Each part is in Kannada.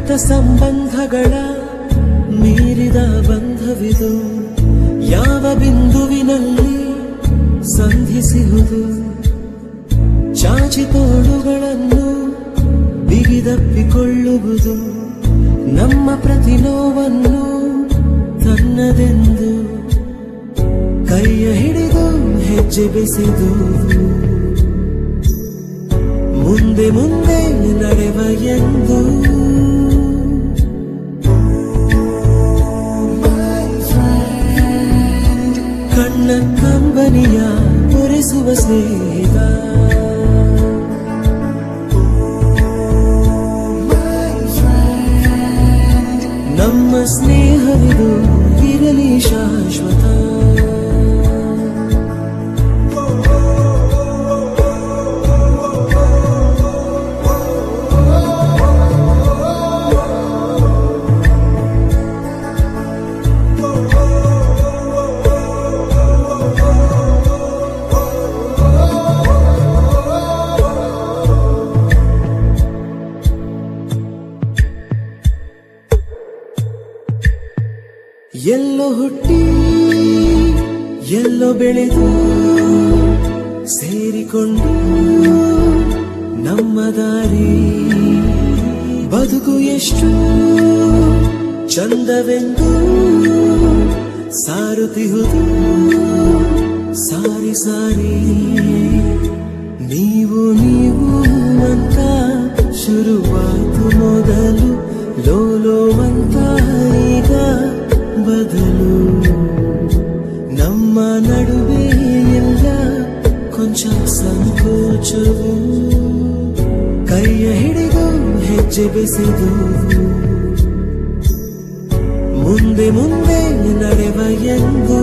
ರಕ್ತ ಸಂಬಂಧಗಳ ಮೀರಿದ ಬಂಧವಿದು ಯಾವ ಬಿಂದುವಿನಲ್ಲಿ ಸಂಧಿಸಿಹುದು ಚಾಚಿ ತೋಳುಗಳನ್ನು ಬಿಗಿದಪ್ಪಿಕೊಳ್ಳುವುದು ನಮ್ಮ ಪ್ರತಿ ನೋವನ್ನು ತನ್ನದೆಂದು ಕೈಯ ಹಿಡಿದು ಹೆಜ್ಜೆ ಬೆಸೆದು ಮುಂದೆ ಮುಂದೆ ನಡೆವ ಎಂದು ಕಣ್ಣ ಕಂಬನಿಯ ಪೊರೆಸುವ ಸ್ನೇಹಿತ ನಮ್ಮ ಸ್ನೇಹವಿದು ಇರಲಿ ಶಾಶ್ವತ ಎಲ್ಲೋ ಹುಟ್ಟಿ ಎಲ್ಲೋ ಬೆಳೆದು ಸೇರಿಕೊಂಡು ನಮ್ಮ ದಾರಿ ಬದುಕು ಎಷ್ಟು ಚಂದವೆಂದು ಸಾರುತ್ತಿಹುದು ಸಾರಿ ಸಾರಿ ನೀವು ನೀವು ಅಂತ ಶುರುವಾತು ಮೊದಲು ಲೋಲೋ ಅಂತ ಈಗ ಬದಲು ನಮ್ಮ ನಡುವೆ ಎಲ್ಲ ಕೊಂಚ ಸಂಕೋಚವು ಕೈಯ ಹಿಡಿದು ಹೆಜ್ಜೆ ಬೆಸೆದು ಮುಂದೆ ಮುಂದೆ ನಡೆವ ಎಂದು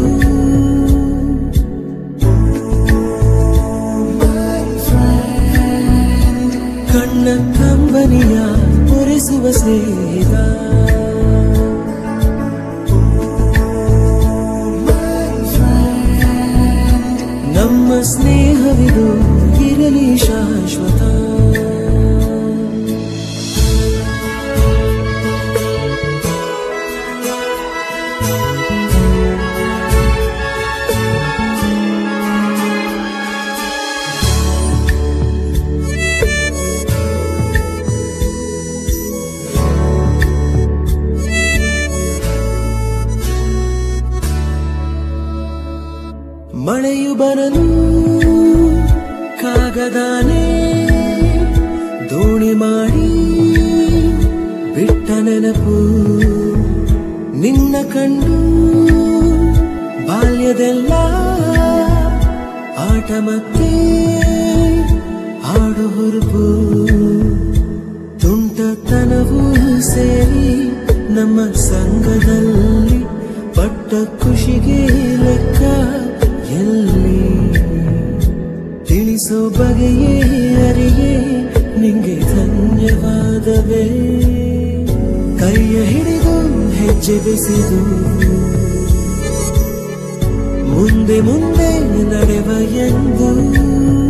ಕಣ್ಣ ಕಂಬನಿಯ ಪೊರೆಸುವ ಸ್ನೇಹಿತ ನಮ್ಮ ಸ್ನೇಹವಿದು ಇರಲಿ ಶಾಶ್ವತ ಮಳೆಯು ಬರಲು ಕಾಗದಾನೆ ದೋಣಿ ಮಾಡಿ ಬಿಟ್ಟ ನೆನಪು ನಿನ್ನ ಕಂಡು ಬಾಲ್ಯದೆಲ್ಲ ಆಟ ಮತ್ತೆ ಆಡು ಹುರುಪು ತುಂಟತನವು ಸೇರಿ ನಮ್ಮ ಸಂಘದಲ್ಲಿ ಪಟ್ಟ ಖುಷಿಗೆ ಲೆಕ್ಕ ಎಲ್ಲಿ ತಿಳಿಸೋ ಬಗೆಯೇ ಅರಿಯೇ ನಿಂಗೆ ಧನ್ಯವಾದವೇ ಕೈಯ ಹಿಡಿದು ಹೆಜ್ಜೆ ಬೆಸೆದು ಮುಂದೆ ಮುಂದೆ ನಡೆವ ಎಂದು